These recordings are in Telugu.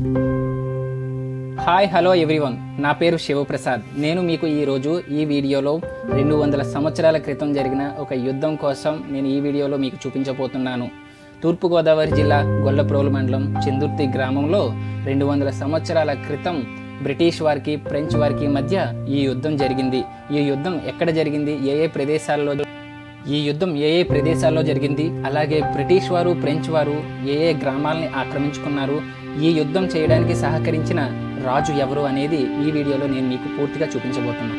హాయ్ హలో ఎవ్రీవన్ నా పేరు శివప్రసాద్ నేను మీకు ఈరోజు ఈ వీడియోలో రెండు వందల సంవత్సరాల క్రితం జరిగిన ఒక యుద్ధం కోసం నేను ఈ వీడియోలో మీకు చూపించబోతున్నాను తూర్పుగోదావరి జిల్లా గొల్లప్రోలు మండలం చందుర్తి గ్రామంలో రెండు వందల సంవత్సరాల క్రితం బ్రిటిష్ వారికి ఫ్రెంచ్ వారికి మధ్య ఈ యుద్ధం జరిగింది ఈ యుద్ధం ఎక్కడ జరిగింది ఏ ఏ ప్రదేశాల్లో ఈ యుద్ధం ఏ ఏ ప్రదేశాల్లో జరిగింది అలాగే బ్రిటిష్ వారు ఫ్రెంచ్ వారు ఏ ఏ గ్రామాలని ఆక్రమించుకున్నారు ఈ యుద్ధం చేయడానికి సహకరించిన రాజు ఎవరు అనేది ఈ వీడియోలో నేను మీకు పూర్తిగా చూపించబోతున్నాను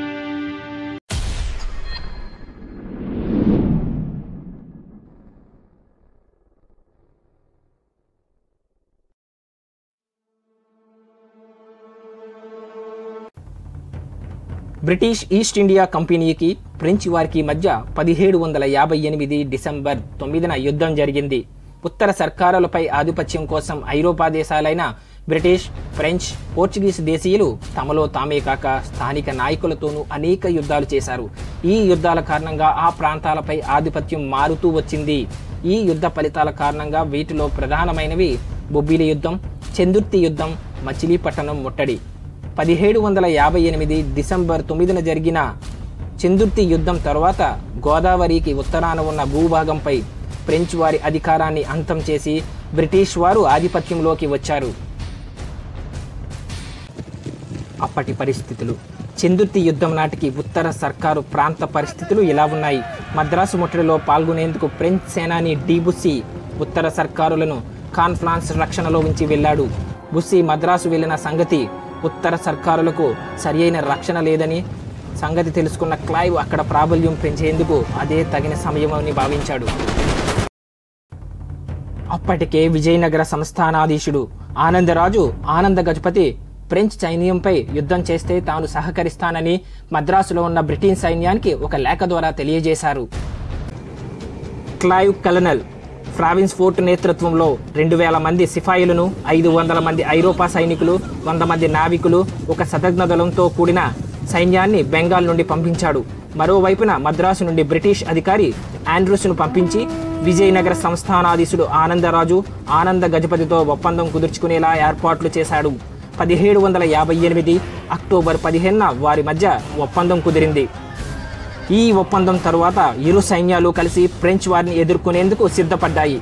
బ్రిటిష్ ఈస్ట్ ఇండియా కంపెనీకి ఫ్రెంచ్ వారికి మధ్య పదిహేడు వందల యాభై ఎనిమిది డిసెంబర్ తొమ్మిదిన యుద్ధం జరిగింది ఉత్తర సర్కారులపై ఆధిపత్యం కోసం ఐరోపా దేశాలైన బ్రిటిష్ ఫ్రెంచ్ పోర్చుగీస్ దేశీయులు తమలో తామే కాక స్థానిక నాయకులతోనూ అనేక యుద్ధాలు చేశారు ఈ యుద్ధాల కారణంగా ఆ ప్రాంతాలపై ఆధిపత్యం మారుతూ వచ్చింది ఈ యుద్ధ ఫలితాల కారణంగా వీటిలో ప్రధానమైనవి బొబ్బిలి యుద్ధం చందుర్తి యుద్ధం మచిలీపట్నం ముట్టడి పదిహేడు వందల యాభై ఎనిమిది డిసెంబర్ తొమ్మిదిన జరిగిన చందుర్తి యుద్ధం తర్వాత గోదావరికి ఉత్తరాన ఉన్న భూభాగంపై ఫ్రెంచ్ వారి అధికారాన్ని అంతం చేసి బ్రిటిష్ వారు ఆధిపత్యంలోకి వచ్చారు అప్పటి పరిస్థితులు చందుర్తి యుద్ధం నాటికి ఉత్తర సర్కారు ప్రాంత పరిస్థితులు ఇలా ఉన్నాయి మద్రాసు ముట్టడిలో పాల్గొనేందుకు ఫ్రెంచ్ సేనాని డి బుస్సీ ఉత్తర సర్కారులను కాన్ఫ్రాన్స్ రక్షణలో ఉంచి వెళ్ళాడు బుస్సీ మద్రాసు వెళ్ళిన సంగతి ఉత్తర సర్కారులకు సరియైన రక్షణ లేదని సంగతి తెలుసుకున్న క్లైవ్ అక్కడ ప్రాబల్యం పెంచేందుకు అదే తగిన సమయమని భావించాడు అప్పటికే విజయనగర సంస్థానాధీశుడు ఆనందరాజు ఆనంద గజపతి ఫ్రెంచ్ సైన్యంపై యుద్ధం చేస్తే తాను సహకరిస్తానని మద్రాసులో ఉన్న బ్రిటిష్ సైన్యానికి ఒక లేఖ ద్వారా తెలియజేశారు క్లైవ్ కలనల్ ఫ్రావిన్స్ ఫోర్ట్ నేతృత్వంలో రెండు వేల మంది సిపాయిలను ఐదు వందల మంది ఐరోపా సైనికులు వంద మంది నావికులు ఒక శతజ్ఞ దళంతో కూడిన సైన్యాన్ని బెంగాల్ నుండి పంపించాడు మరోవైపున మద్రాసు నుండి బ్రిటిష్ అధికారి ఆండ్రూస్ను పంపించి విజయనగర సంస్థానాధీశుడు ఆనందరాజు ఆనంద గజపతితో ఒప్పందం కుదుర్చుకునేలా ఏర్పాట్లు చేశాడు పదిహేడు వందల యాభై ఎనిమిది అక్టోబర్ పదిహేనున వారి మధ్య ఒప్పందం కుదిరింది ఈ ఒప్పందం తరువాత ఇరు సైన్యాలు కలిసి ఫ్రెంచ్ వారిని ఎదుర్కొనేందుకు సిద్ధపడ్డాయి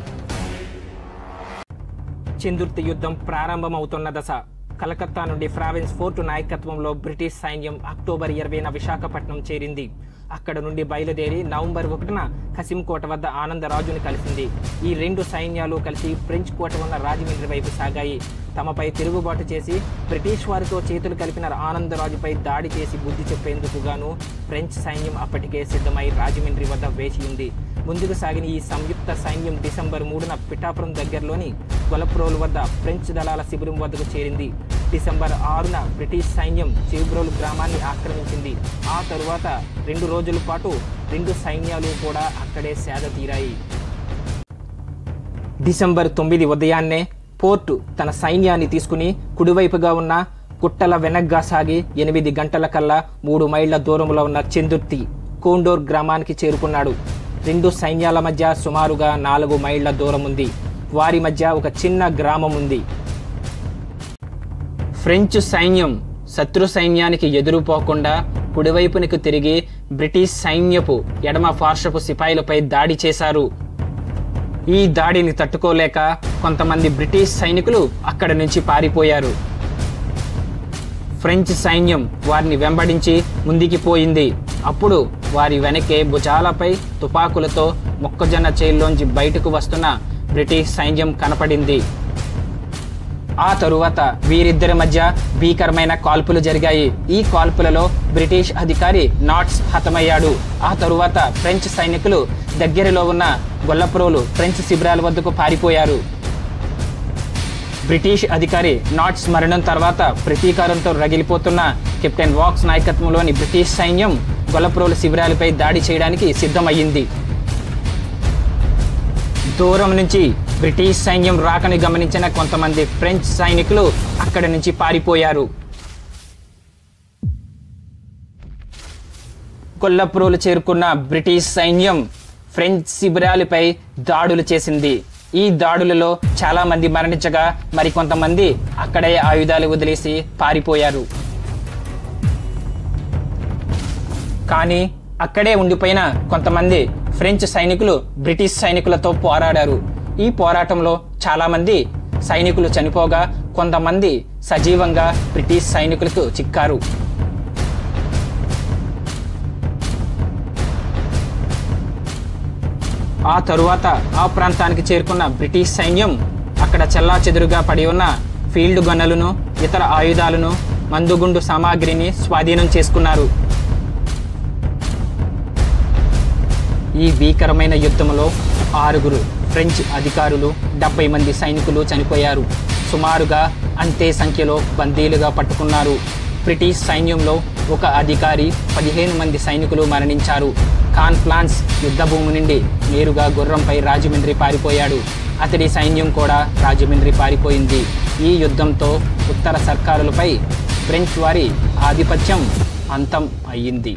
చందుర్తి యుద్ధం ప్రారంభమవుతున్న దశ కలకత్తా నుండి ఫ్రావిన్స్ ఫోర్ట్ నాయకత్వంలో బ్రిటిష్ సైన్యం అక్టోబర్ ఇరవైన విశాఖపట్నం చేరింది అక్కడ నుండి బయలుదేరి నవంబర్ ఒకటిన కసింకోట వద్ద ఆనందరాజుని కలిసింది ఈ రెండు సైన్యాలు కలిసి ఫ్రెంచ్ కోట ఉన్న రాజమండ్రి వైపు సాగాయి తమపై తిరుగుబాటు చేసి బ్రిటిష్ వారితో చేతులు కలిపిన ఆనందరాజుపై దాడి చేసి బుద్ధి చెప్పేందుకు గాను ఫ్రెంచ్ సైన్యం అప్పటికే సిద్ధమై రాజమండ్రి వద్ద వేచి ఉంది ముందుకు సాగిన ఈ సంయుక్త సైన్యం డిసెంబర్ మూడున పిఠాపురం దగ్గరలోని గొలప్రోలు వద్ద ఫ్రెంచ్ దళాల శిబిరం వద్దకు చేరింది డిసెంబర్ ఆరున బ్రిటిష్ సైన్యం చివ్బ్రోలు గ్రామాన్ని ఆక్రమించింది ఆ తరువాత రెండు రోజుల పాటు రెండు సైన్యాలు కూడా అక్కడే సేద తీరాయి డిసెంబర్ తొమ్మిది ఉదయాన్నే పోర్టు తన సైన్యాన్ని తీసుకుని కుడివైపుగా ఉన్న కుట్టల వెనగ్గా సాగి ఎనిమిది గంటల కల్లా మూడు మైళ్ళ దూరంలో ఉన్న చందుర్తి కోండోర్ గ్రామానికి చేరుకున్నాడు రెండు సైన్యాల మధ్య సుమారుగా నాలుగు మైళ్ళ దూరం ఉంది వారి మధ్య ఒక చిన్న గ్రామం ఉంది ఫ్రెంచ్ సైన్యం శత్రు సైన్యానికి ఎదురుపోకుండా కుడివైపునకు తిరిగి బ్రిటిష్ సైన్యపు ఎడమ పార్శ్వపు సిపాయిలపై దాడి చేశారు ఈ దాడిని తట్టుకోలేక కొంతమంది బ్రిటిష్ సైనికులు అక్కడి నుంచి పారిపోయారు ఫ్రెంచ్ సైన్యం వారిని వెంబడించి ముందుకి పోయింది అప్పుడు వారి వెనకే భుజాలపై తుపాకులతో మొక్కజొన్న చేల్లోంచి బయటకు వస్తున్న బ్రిటిష్ సైన్యం కనపడింది ఆ తరువాత వీరిద్దరి మధ్య భీకరమైన కాల్పులు జరిగాయి ఈ కాల్పులలో బ్రిటిష్ అధికారి నాట్స్ హతమయ్యాడు ఆ తరువాత ఫ్రెంచ్ సైనికులు దగ్గరలో ఉన్న గొల్లప్రోలు ఫ్రెంచ్ శిబిరాల వద్దకు పారిపోయారు బ్రిటిష్ అధికారి నాట్స్ మరణం తర్వాత ప్రతీకారంతో రగిలిపోతున్న కెప్టెన్ వాక్స్ నాయకత్వంలోని బ్రిటిష్ సైన్యం గొల్లప్రోలు శిబిరాలపై దాడి చేయడానికి సిద్ధమయ్యింది దూరం నుంచి బ్రిటిష్ సైన్యం రాకని గమనించిన కొంతమంది ఫ్రెంచ్ సైనికులు అక్కడి నుంచి పారిపోయారు కొల్లప్రోలు చేరుకున్న బ్రిటిష్ సైన్యం ఫ్రెంచ్ శిబిరాలపై దాడులు చేసింది ఈ దాడులలో చాలా మంది మరణించగా మరికొంతమంది అక్కడే ఆయుధాలు వదిలేసి పారిపోయారు కానీ అక్కడే ఉండిపోయిన కొంతమంది ఫ్రెంచ్ సైనికులు బ్రిటిష్ సైనికులతో పోరాడారు ఈ పోరాటంలో చాలామంది సైనికులు చనిపోగా కొంతమంది సజీవంగా బ్రిటిష్ సైనికులకు చిక్కారు ఆ తరువాత ఆ ప్రాంతానికి చేరుకున్న బ్రిటిష్ సైన్యం అక్కడ చెల్లా చెదురుగా పడి ఉన్న ఫీల్డ్ గన్నులను ఇతర ఆయుధాలను మందుగుండు సామాగ్రిని స్వాధీనం చేసుకున్నారు ఈ భీకరమైన యుద్ధంలో ఆరుగురు ఫ్రెంచ్ అధికారులు డెబ్బై మంది సైనికులు చనిపోయారు సుమారుగా అంతే సంఖ్యలో బందీలుగా పట్టుకున్నారు బ్రిటిష్ సైన్యంలో ఒక అధికారి పదిహేను మంది సైనికులు మరణించారు కాన్ఫ్లాన్స్ యుద్ధభూమి నుండి నేరుగా గుర్రంపై రాజమండ్రి పారిపోయాడు అతడి సైన్యం కూడా రాజమండ్రి పారిపోయింది ఈ యుద్ధంతో ఉత్తర సర్కారులపై ఫ్రెంచ్ వారి ఆధిపత్యం అంతం అయ్యింది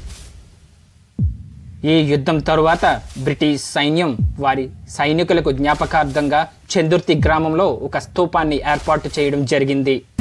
ఈ యుద్ధం తరువాత బ్రిటిష్ సైన్యం వారి సైనికులకు జ్ఞాపకార్థంగా చందుర్తి గ్రామంలో ఒక స్తూపాన్ని ఏర్పాటు చేయడం జరిగింది